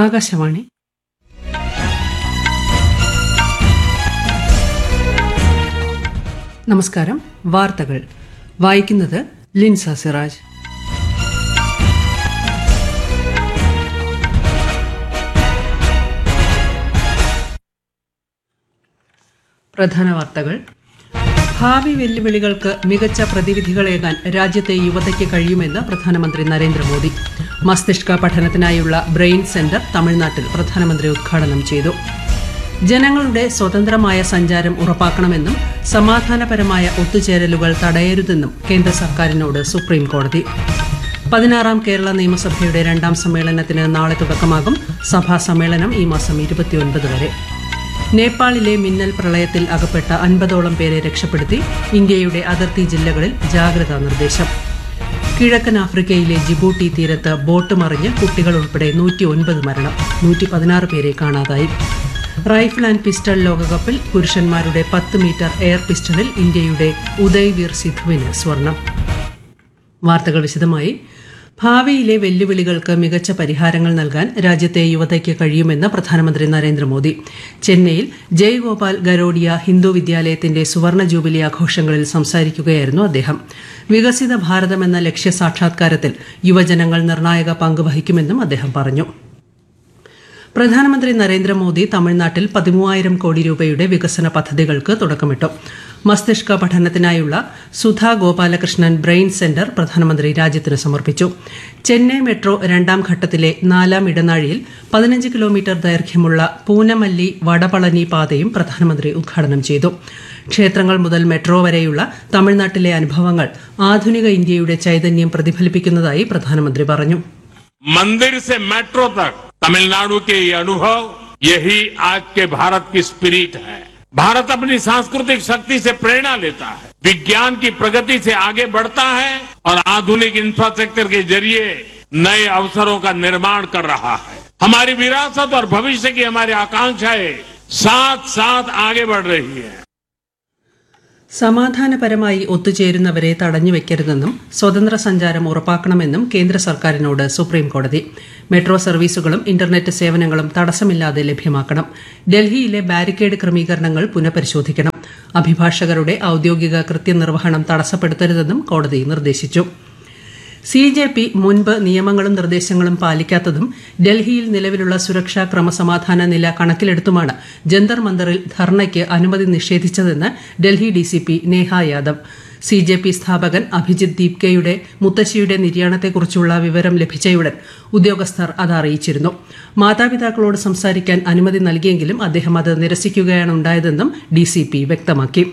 ആകാശവാണി നമസ്കാരം വാർത്തകൾ വായിക്കുന്നത് ലിൻസ സിറാജ് പ്രധാന വാർത്തകൾ ഭാവി വെല്ലുവിളികൾക്ക് മികച്ച പ്രതിവിധികളേകാൻ രാജ്യത്തെ യുവതയ്ക്ക് കഴിയുമെന്ന് പ്രധാനമന്ത്രി നരേന്ദ്രമോദി മസ്തിഷ്ക പഠനത്തിനായുള്ള ബ്രെയിൻ സെന്റർ തമിഴ്നാട്ടിൽ പ്രധാനമന്ത്രി ഉദ്ഘാടനം ചെയ്തു ജനങ്ങളുടെ സ്വതന്ത്രമായ സഞ്ചാരം ഉറപ്പാക്കണമെന്നും സമാധാനപരമായ ഒത്തുചേരലുകൾ തടയരുതെന്നും കേന്ദ്ര സർക്കാരിനോട് സുപ്രീം കോടതി പതിനാറാം കേരള നിയമസഭയുടെ രണ്ടാം സമ്മേളനത്തിന് നാളെ തുടക്കമാകും സഭാ സമ്മേളനം ഈ മാസം ഇരുപത്തിയൊൻപത് വരെ നേപ്പാളിലെ മിന്നൽ പ്രളയത്തിൽ അകപ്പെട്ട അൻപതോളം പേരെ രക്ഷപ്പെടുത്തി ഇന്ത്യയുടെ അതിർത്തി ജില്ലകളിൽ ജാഗ്രതാ നിർദ്ദേശം കിഴക്കൻ ആഫ്രിക്കയിലെ ജിബൂട്ടി തീരത്ത് ബോട്ട് മറിഞ്ഞ് കുട്ടികൾ ഉൾപ്പെടെ നൂറ്റി ഒൻപത് മരണം നൂറ്റി പതിനാറ് പേരെ കാണാതായി റൈഫിൾ ആൻഡ് പിസ്റ്റൾ ലോകകപ്പിൽ പുരുഷന്മാരുടെ പത്ത് മീറ്റർ എയർ പിസ്റ്റളിൽ ഇന്ത്യയുടെ ഉദയ്വീർ സിധുവിന് സ്വർണം വാർത്തകൾ വിശദമായി ഭാവിയിലെ വെല്ലുവിളികൾക്ക് മികച്ച പരിഹാരങ്ങൾ നൽകാൻ രാജ്യത്തെ യുവതയ്ക്ക് കഴിയുമെന്ന് പ്രധാനമന്ത്രി നരേന്ദ്രമോദി ചെന്നൈയിൽ ജയ്ഗോപാൽ ഗരോഡിയ ഹിന്ദു വിദ്യാലയത്തിന്റെ സുവർണ ജൂബിലി ആഘോഷങ്ങളിൽ സംസാരിക്കുകയായിരുന്നു അദ്ദേഹം വികസിത ഭാരതം എന്ന ലക്ഷ്യ സാക്ഷാത്കാരത്തിൽ യുവജനങ്ങൾ നിർണായക പങ്ക് വഹിക്കുമെന്നും അദ്ദേഹം പറഞ്ഞു പ്രധാനമന്ത്രി നരേന്ദ്രമോദി തമിഴ്നാട്ടിൽ പതിമൂവായിരം കോടി രൂപയുടെ വികസന പദ്ധതികൾക്ക് തുടക്കമിട്ടു മസ്തിഷ്ക പഠനത്തിനായുള്ള സുധാ ഗോപാലകൃഷ്ണൻ ബ്രെയിൻ സെന്റർ പ്രധാനമന്ത്രി രാജ്യത്തിന് സമർപ്പിച്ചു ചെന്നൈ മെട്രോ രണ്ടാം ഘട്ടത്തിലെ നാലാം ഇടനാഴിയിൽ പതിനഞ്ച് കിലോമീറ്റർ ദൈർഘ്യമുള്ള പൂനമല്ലി വടപളനി പാതയും പ്രധാനമന്ത്രി ഉദ്ഘാടനം ചെയ്തു ക്ഷേത്രങ്ങൾ മുതൽ മെട്രോ വരെയുള്ള തമിഴ്നാട്ടിലെ അനുഭവങ്ങൾ ആധുനിക ഇന്ത്യയുടെ ചൈതന്യം പ്രതിഫലിപ്പിക്കുന്നതായി പ്രധാനമന്ത്രി പറഞ്ഞു मंदिर से मेट्रो तक तमिलनाडु के ये अनुभव यही आज के भारत की स्पिरिट है भारत अपनी सांस्कृतिक शक्ति से प्रेरणा लेता है विज्ञान की प्रगति से आगे बढ़ता है और आधुनिक इंफ्रास्ट्रक्चर के जरिए नए अवसरों का निर्माण कर रहा है हमारी विरासत और भविष्य की हमारी आकांक्षाएं साथ साथ आगे बढ़ रही है സമാധാനപരമായി ഒത്തുചേരുന്നവരെ തടഞ്ഞുവെക്കരുതെന്നും സ്വതന്ത്ര സഞ്ചാരം ഉറപ്പാക്കണമെന്നും കേന്ദ്ര സർക്കാരിനോട് സുപ്രീം കോടതി മെട്രോ സർവീസുകളും ഇന്റർനെറ്റ് സേവനങ്ങളും തടസ്സമില്ലാതെ ലഭ്യമാക്കണം ഡൽഹിയിലെ ബാരിക്കേഡ് ക്രമീകരണങ്ങൾ പുനഃപരിശോധിക്കണം അഭിഭാഷകരുടെ ഔദ്യോഗിക കൃത്യനിർവഹണം തടസ്സപ്പെടുത്തരുതെന്നും കോടതി നിർദ്ദേശിച്ചു സി ജെ പി മുൻപ് നിയമങ്ങളും നിർദ്ദേശങ്ങളും പാലിക്കാത്തതും ഡൽഹിയിൽ നിലവിലുള്ള സുരക്ഷാ ക്രമസമാധാന നില കണക്കിലെടുത്തുമാണ് ജന്തർ മന്ദറിൽ ധർണയ്ക്ക് അനുമതി നിഷേധിച്ചതെന്ന് Delhi DCP Neha Yadav C J P സ്ഥാപകൻ അഭിജിത് ദീപ്കയുടെ മുത്തശ്ശിയുടെ നിര്യാണത്തെക്കുറിച്ചുള്ള വിവരം ലഭിച്ചയുടൻ ഉദ്യോഗസ്ഥർ അത് അറിയിച്ചിരുന്നു മാതാപിതാക്കളോട് സംസാരിക്കാൻ അനുമതി നൽകിയെങ്കിലും അദ്ദേഹം അത് നിരസിക്കുകയാണ് ഉണ്ടായതെന്നും ഡിസിപി വ്യക്തമാക്കി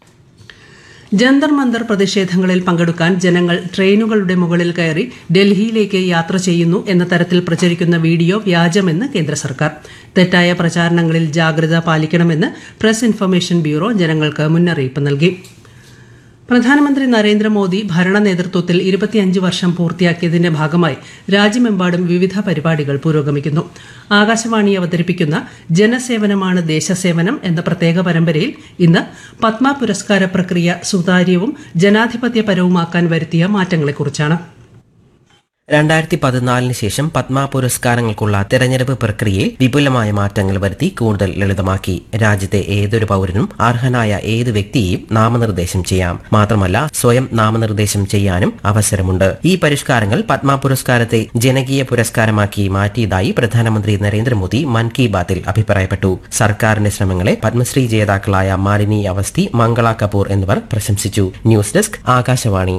ജന്തർ മന്ദർ പ്രതിഷേധങ്ങളിൽ പങ്കെടുക്കാൻ ജനങ്ങൾ ട്രെയിനുകളുടെ മുകളിൽ കയറി ഡൽഹിയിലേക്ക് യാത്ര ചെയ്യുന്നു എന്ന തരത്തിൽ പ്രചരിക്കുന്ന വീഡിയോ വ്യാജമെന്ന് കേന്ദ്ര സർക്കാർ തെറ്റായ പ്രചാരണങ്ങളിൽ ജാഗ്രത പാലിക്കണമെന്ന് പ്രസ് ഇൻഫർമേഷൻ ബ്യൂറോ ജനങ്ങൾക്ക് മുന്നറിയിപ്പ് നൽകി പ്രധാനമന്ത്രി നരേന്ദ്രമോദി ഭരണ നേതൃത്വത്തിൽ ഇരുപത്തിയഞ്ച് വർഷം പൂർത്തിയാക്കിയതിന്റെ ഭാഗമായി രാജ്യമെമ്പാടും വിവിധ പരിപാടികൾ പുരോഗമിക്കുന്നു ആകാശവാണി അവതരിപ്പിക്കുന്ന ജനസേവനമാണ് ദേശസേവനം എന്ന പ്രത്യേക പരമ്പരയിൽ ഇന്ന് പത്മ പുരസ്കാര പ്രക്രിയ സുതാര്യവും ജനാധിപത്യപരവുമാക്കാൻ വരുത്തിയ മാറ്റങ്ങളെക്കുറിച്ചാണ് രണ്ടായിരത്തി പതിനാലിന് ശേഷം പത്മ പുരസ്കാരങ്ങൾക്കുള്ള തെരഞ്ഞെടുപ്പ് പ്രക്രിയയിൽ വിപുലമായ മാറ്റങ്ങൾ വരുത്തി കൂടുതൽ ലളിതമാക്കി രാജ്യത്തെ ഏതൊരു പൗരനും അർഹനായ ഏത് വ്യക്തിയെയും നാമനിർദ്ദേശം ചെയ്യാം മാത്രമല്ല സ്വയം നാമനിർദ്ദേശം ചെയ്യാനും അവസരമുണ്ട് ഈ പരിഷ്കാരങ്ങൾ പത്മ പുരസ്കാരത്തെ ജനകീയ പുരസ്കാരമാക്കി മാറ്റിയതായി പ്രധാനമന്ത്രി നരേന്ദ്രമോദി മൻ കി ബാത്തിൽ അഭിപ്രായപ്പെട്ടു സർക്കാരിന്റെ ശ്രമങ്ങളെ പത്മശ്രീ ജേതാക്കളായ മാലിനി അവസ്ഥി മംഗള കപൂർ എന്നിവർ പ്രശംസിച്ചു ന്യൂസ് ഡെസ്ക് ആകാശവാണി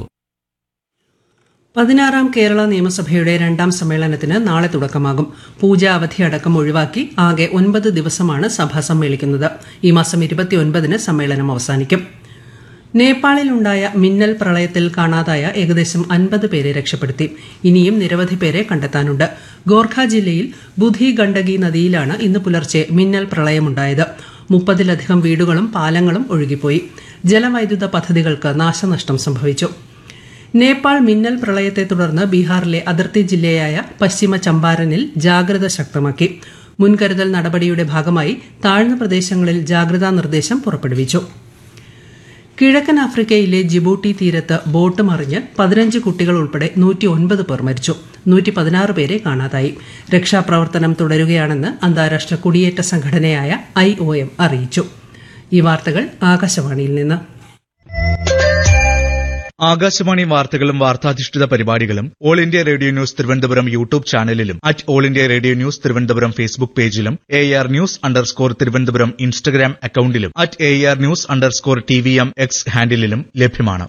പതിനാറാം കേരള നിയമസഭയുടെ രണ്ടാം സമ്മേളനത്തിന് നാളെ തുടക്കമാകും പൂജാ അവധി അടക്കം ഒഴിവാക്കി ആകെ ഒൻപത് ദിവസമാണ് സഭ സമ്മേളിക്കുന്നത് ഈ മാസം ഇരുപത്തിയൊൻപതിന് സമ്മേളനം അവസാനിക്കും നേപ്പാളിലുണ്ടായ മിന്നൽ പ്രളയത്തിൽ കാണാതായ ഏകദേശം അൻപത് പേരെ രക്ഷപ്പെടുത്തി ഇനിയും നിരവധി പേരെ കണ്ടെത്താനുണ്ട് ഗോർഖ ജില്ലയിൽ ബുധി ഗണ്ഡകി നദിയിലാണ് ഇന്ന് പുലർച്ചെ മിന്നൽ പ്രളയമുണ്ടായത് മുപ്പതിലധികം വീടുകളും പാലങ്ങളും ഒഴുകിപ്പോയി ജലവൈദ്യുത പദ്ധതികൾക്ക് നാശനഷ്ടം സംഭവിച്ചു നേപ്പാൾ മിന്നൽ പ്രളയത്തെ തുടർന്ന് ബീഹാറിലെ അതിർത്തി ജില്ലയായ പശ്ചിമ ചമ്പാരനിൽ ജാഗ്രത ശക്തമാക്കി മുൻകരുതൽ നടപടിയുടെ ഭാഗമായി താഴ്ന്ന പ്രദേശങ്ങളിൽ ജാഗ്രതാ നിർദ്ദേശം പുറപ്പെടുവിച്ചു കിഴക്കൻ ആഫ്രിക്കയിലെ ജിബൂട്ടി തീരത്ത് ബോട്ട് മറിഞ്ഞ് പതിനഞ്ച് കുട്ടികൾ ഉൾപ്പെടെ നൂറ്റി ഒൻപത് പേർ മരിച്ചു നൂറ്റി പതിനാറ് പേരെ കാണാതായി രക്ഷാപ്രവർത്തനം തുടരുകയാണെന്ന് അന്താരാഷ്ട്ര കുടിയേറ്റ സംഘടനയായ ഐ ഒ എം അറിയിച്ചു ഈ വാർത്തകൾ ആകാശവാണിയിൽ നിന്ന് ആകാശവാണി വാർത്തകളും വാർത്താധിഷ്ഠിത പരിപാടികളും all India radio news Thiruvananthapuram YouTube ചാനലിലും at all India radio news Thiruvananthapuram Facebook പേജിലും A R news underscore Thiruvananthapuram Instagram അക്കൌണ്ടിലും at A R news underscore T V M X ഹാൻഡിലും ലഭ്യമാണ്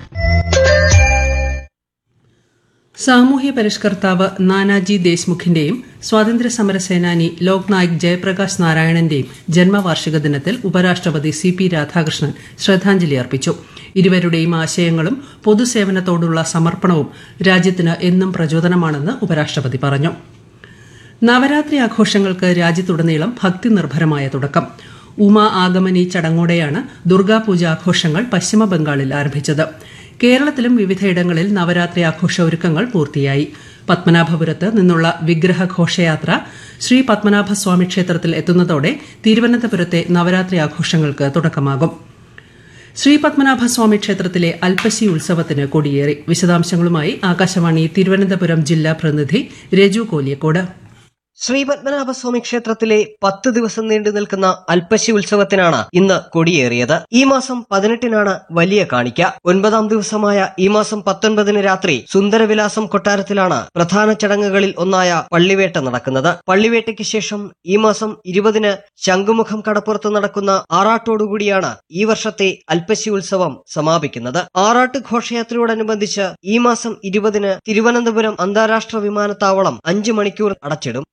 സാമൂഹ്യ പരിഷ്കർത്താവ് നാനാജി ദേശ്മുഖിന്റെയും സ്വാതന്ത്ര്യ സമര സേനാനി ലോക് നായക് ജയപ്രകാശ് നാരായണന്റെയും ജന്മവാർഷിക ദിനത്തിൽ ഉപരാഷ്ട്രപതി സി പി രാധാകൃഷ്ണൻ ശ്രദ്ധാഞ്ജലി അർപ്പിച്ചു ഇരുവരുടെയും ആശയങ്ങളും പൊതുസേവനത്തോടുള്ള സമർപ്പണവും രാജ്യത്തിന് എന്നും പ്രചോദനമാണെന്ന് ഉപരാഷ്ട്രപതി പറഞ്ഞു നവരാത്രി ആഘോഷങ്ങൾക്ക് രാജ്യത്തുടനീളം ഭക്തി നിർഭരമായ തുടക്കം ഉമാ ആഗമനി ചടങ്ങോടെയാണ് ദുർഗാപൂജ ആഘോഷങ്ങൾ പശ്ചിമ ബംഗാളിൽ ആരംഭിച്ചത് കേരളത്തിലും വിവിധയിടങ്ങളിൽ നവരാത്രി ആഘോഷ ഒരുക്കങ്ങൾ പൂർത്തിയായി പത്മനാഭപുരത്ത് നിന്നുള്ള വിഗ്രഹ ഘോഷയാത്ര ശ്രീ പത്മനാഭസ്വാമി ക്ഷേത്രത്തിൽ എത്തുന്നതോടെ തിരുവനന്തപുരത്തെ നവരാത്രി ആഘോഷങ്ങൾക്ക് തുടക്കമാകും ശ്രീ പത്മനാഭസ്വാമി ക്ഷേത്രത്തിലെ അൽപ്പശി ഉത്സവത്തിന് കൊടിയേറി വിശദാംശങ്ങളുമായി ആകാശവാണി തിരുവനന്തപുരം ജില്ലാ പ്രതിനിധി രജു കോലിയക്കോട് ശ്രീപത്മനാഭസ്വാമി ക്ഷേത്രത്തിലെ പത്ത് ദിവസം നീണ്ടു നിൽക്കുന്ന അൽപ്പശി ഉത്സവത്തിനാണ് ഇന്ന് കൊടിയേറിയത് ഈ മാസം പതിനെട്ടിനാണ് വലിയ കാണിക്ക ഒൻപതാം ദിവസമായ ഈ മാസം പത്തൊൻപതിന് രാത്രി സുന്ദരവിലാസം കൊട്ടാരത്തിലാണ് പ്രധാന ചടങ്ങുകളിൽ ഒന്നായ പള്ളിവേട്ട നടക്കുന്നത് പള്ളിവേട്ടയ്ക്ക് ശേഷം ഈ മാസം ഇരുപതിന് ശംഖുമുഖം കടപ്പുറത്ത് നടക്കുന്ന ആറാട്ടോടുകൂടിയാണ് ഈ വർഷത്തെ അൽപ്പശി ഉത്സവം സമാപിക്കുന്നത് ആറാട്ട് ഘോഷയാത്രയോടനുബന്ധിച്ച് ഈ മാസം ഇരുപതിന് തിരുവനന്തപുരം അന്താരാഷ്ട്ര വിമാനത്താവളം അഞ്ച് മണിക്കൂർ അടച്ചിടും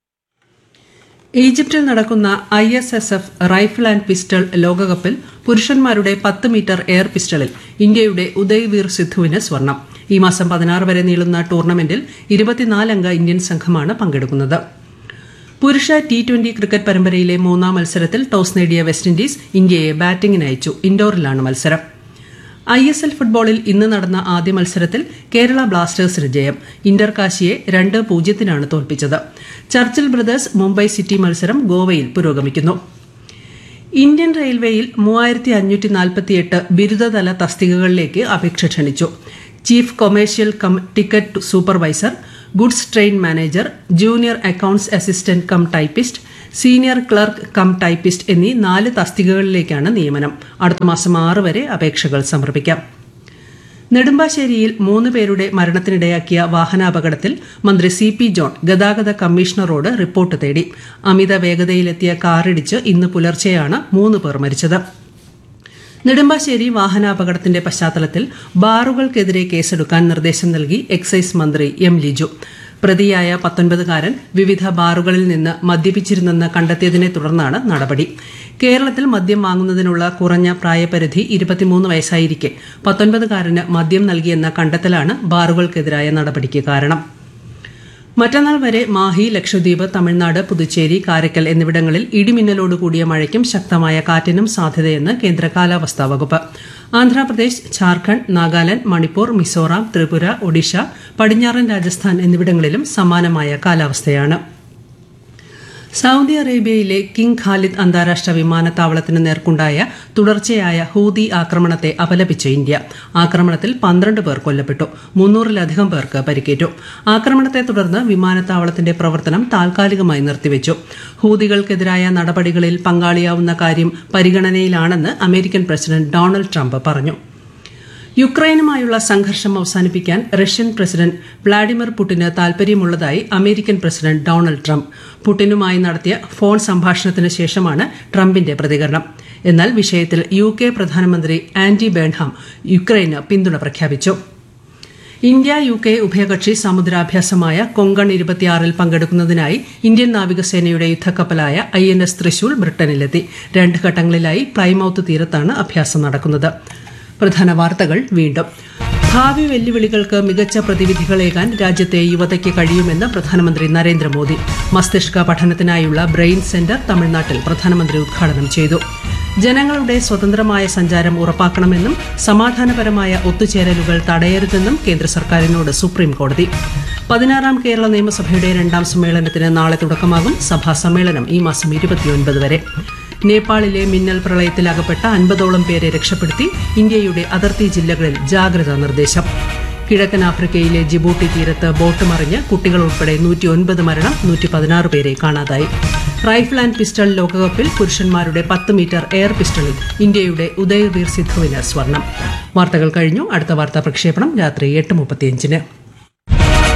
ഈജിപ്തിൽ നടക്കുന്ന I S S F rifle and pistol ലോകകപ്പിൽ പുരുഷന്മാരുടെ പത്ത് മീറ്റർ എയർ പിസ്റ്റളിൽ ഇന്ത്യയുടെ ഉദയ്വീർ സിദ്ധുവിന് സ്വർണം ഈ മാസം പതിനാറ് വരെ നീളുന്ന ടൂർണമെന്റിൽ ഇരുപത്തിനാലംഗ ഇന്ത്യൻ സംഘമാണ് പങ്കെടുക്കുന്നത് പുരുഷ ടി ട്വന്റി ക്രിക്കറ്റ് പരമ്പരയിലെ മൂന്നാം മത്സരത്തിൽ ടോസ് നേടിയ വെസ്റ്റ് ഇൻഡീസ് ഇന്ത്യയെ ബാറ്റിംഗിന് അയച്ചു ഇൻഡോറിലാണ് മത്സരം ഐ എസ് എൽ ഫുട്ബോളിൽ ഇന്ന് നടന്ന ആദ്യ മത്സരത്തിൽ കേരള ബ്ലാസ്റ്റേഴ്സിന് ജയം ഇന്റർ കാശിയെ രണ്ട് പൂജ്യത്തിനാണ് തോൽപ്പിച്ചത് ചർച്ചിൽ ബ്രദേഴ്സ് മുംബൈ സിറ്റി മത്സരം ഗോവയിൽ പുരോഗമിക്കുന്നു ഇന്ത്യൻ റെയിൽവേയിൽ മൂവായിരത്തി അഞ്ഞൂറ്റി നാൽപ്പത്തിയെട്ട് ബിരുദതല തസ്തികകളിലേക്ക് അപേക്ഷ ക്ഷണിച്ചു chief commercial cum ticket supervisor goods train manager junior accounts assistant cum typist senior clerk cum typist എന്നീ നാല് തസ്തികകളിലേക്കാണ് നിയമനം അടുത്ത മാസം ആറ് വരെ അപേക്ഷകൾ സമർപ്പിക്കാം നെടുമ്പാശ്ശേരിയിൽ മൂന്ന് പേരുടെ മരണത്തിനിടയാക്കിയ വാഹനാപകടത്തിൽ മന്ത്രി സി പി ജോൺ ഗതാഗത കമ്മീഷണറോട് റിപ്പോർട്ട് തേടി അമിത വേഗതയിലെത്തിയ കാറിടിച്ച് ഇന്ന് പുലർച്ചെയാണ് മൂന്ന് പേർ മരിച്ചത് നെടുമ്പാശ്ശേരി വാഹനാപകടത്തിന്റെ പശ്ചാത്തലത്തിൽ ബാറുകൾക്കെതിരെ കേസെടുക്കാൻ നിർദ്ദേശം നൽകി എക്സൈസ് മന്ത്രി എം ലിജു പ്രതിയായ പത്തൊൻപതുകാരൻ വിവിധ ബാറുകളിൽ നിന്ന് മദ്യപിച്ചിരുന്നെന്ന് കണ്ടെത്തിയതിനെ തുടർന്നാണ് നടപടി കേരളത്തിൽ മദ്യം വാങ്ങുന്നതിനുള്ള കുറഞ്ഞ പ്രായപരിധി ഇരുപത്തിമൂന്ന് വയസ്സായിരിക്കെ പത്തൊൻപതുകാരന് മദ്യം നൽകിയെന്ന കണ്ടെത്തലാണ് ബാറുകൾക്കെതിരായ നടപടിക്ക് കാരണം മറ്റന്നാൾ വരെ മാഹി ലക്ഷദ്വീപ് തമിഴ്നാട് പുതുച്ചേരി കാരക്കൽ എന്നിവിടങ്ങളിൽ ഇടിമിന്നലോട് കൂടിയ മഴയ്ക്കും ശക്തമായ കാറ്റിനും സാധ്യതയെന്ന് കേന്ദ്ര കാലാവസ്ഥാ വകുപ്പ് ആന്ധ്രാപ്രദേശ് ഝാർഖണ്ഡ് നാഗാലാന്റ് മണിപ്പൂർ മിസോറാം ത്രിപുര ഒഡീഷ പടിഞ്ഞാറൻ രാജസ്ഥാൻ എന്നിവിടങ്ങളിലും സമാനമായ കാലാവസ്ഥയാണ് സൗദി അറേബ്യയിലെ കിങ് ഖാലിദ് അന്താരാഷ്ട്ര വിമാനത്താവളത്തിന് നേർക്കുണ്ടായ തുടർച്ചയായ ഹൂതി ആക്രമണത്തെ അപലപിച്ച് ഇന്ത്യ ആക്രമണത്തിൽ പന്ത്രണ്ട് പേർ കൊല്ലപ്പെട്ടു മുന്നൂറിലധികം പേർക്ക് പരിക്കേറ്റു ആക്രമണത്തെ തുടർന്ന് വിമാനത്താവളത്തിന്റെ പ്രവർത്തനം താൽക്കാലികമായി നിർത്തിവച്ചു ഹൂതികൾക്കെതിരായ നടപടികളിൽ പങ്കാളിയാവുന്ന കാര്യം പരിഗണനയിലാണെന്ന് അമേരിക്കൻ പ്രസിഡന്റ് ഡൊണാൾഡ് ട്രംപ് പറഞ്ഞു യുക്രൈനുമായുള്ള സംഘർഷം അവസാനിപ്പിക്കാൻ റഷ്യൻ പ്രസിഡന്റ് വ്ളാഡിമിർ പുടിന് താൽപര്യമുള്ളതായി അമേരിക്കൻ പ്രസിഡന്റ് ഡൊണാൾഡ് ട്രംപ് പുടിനുമായി നടത്തിയ ഫോൺ സംഭാഷണത്തിന് ശേഷമാണ് ട്രംപിന്റെ പ്രതികരണം എന്നാൽ വിഷയത്തിൽ യു കെ പ്രധാനമന്ത്രി ആന്റി ബേൺഹാം യുക്രൈന് പിന്തുണ പ്രഖ്യാപിച്ചു ഇന്ത്യ യു കെ ഉഭയകക്ഷി സമുദ്രാഭ്യാസമായ കൊങ്കൺ ഇരുപത്തിയാറിൽ പങ്കെടുക്കുന്നതിനായി ഇന്ത്യൻ നാവികസേനയുടെ യുദ്ധക്കപ്പലായ ഐ എൻ എസ് തൃശൂർ ബ്രിട്ടനിലെത്തി രണ്ട് ഘട്ടങ്ങളിലായി പ്ലൈമൌത്ത് തീരത്താണ് അഭ്യാസം നടക്കുന്നത് പ്രധാന വാർത്തകൾ വീണ്ടും ഭാവി വെല്ലുവിളികൾക്ക് മികച്ച പ്രതിവിധികളേകാൻ രാജ്യത്തെ യുവതയ്ക്ക് കഴിയുമെന്ന് പ്രധാനമന്ത്രി നരേന്ദ്രമോദി മസ്തിഷ്ക പഠനത്തിനായുള്ള ബ്രെയിൻ സെന്റർ തമിഴ്നാട്ടിൽ പ്രധാനമന്ത്രി ഉദ്ഘാടനം ചെയ്തു ജനങ്ങളുടെ സ്വതന്ത്രമായ സഞ്ചാരം ഉറപ്പാക്കണമെന്നും സമാധാനപരമായ ഒത്തുചേരലുകൾ തടയരുതെന്നും കേന്ദ്ര സർക്കാരിനോട് സുപ്രീം കോടതി പതിനാറാം കേരള നിയമസഭയുടെ രണ്ടാം സമ്മേളനത്തിന് നാളെ തുടക്കമാകും സഭാ സമ്മേളനം ഈ മാസം ഇരുപത്തിയൊൻപത് വരെ നേപ്പാളിലെ മിന്നൽ പ്രളയത്തിൽ അകപ്പെട്ട അൻപതോളം പേരെ രക്ഷപ്പെടുത്തി ഇന്ത്യയുടെ അതിർത്തി ജില്ലകളിൽ ജാഗ്രതാ നിർദ്ദേശം കിഴക്കൻ ആഫ്രിക്കയിലെ ജിബൂട്ടി തീരത്ത് ബോട്ട് മറിഞ്ഞ് കുട്ടികൾ ഉൾപ്പെടെ നൂറ്റിയൊൻപത് മരണം നൂറ്റി പതിനാറ് പേരെ കാണാതായി റൈഫിൾ ആൻഡ് പിസ്റ്റൾ ലോകകപ്പിൽ പുരുഷന്മാരുടെ പത്ത് മീറ്റർ എയർ പിസ്റ്റളിൽ ഇന്ത്യയുടെ ഉദയവീർ സിദ്ധുവിന് സ്വർണം വാർത്തകൾ കഴിഞ്ഞു അടുത്ത വാർത്താ പ്രക്ഷേപണം രാത്രി എട്ട് മുപ്പത്തിയഞ്ചിന്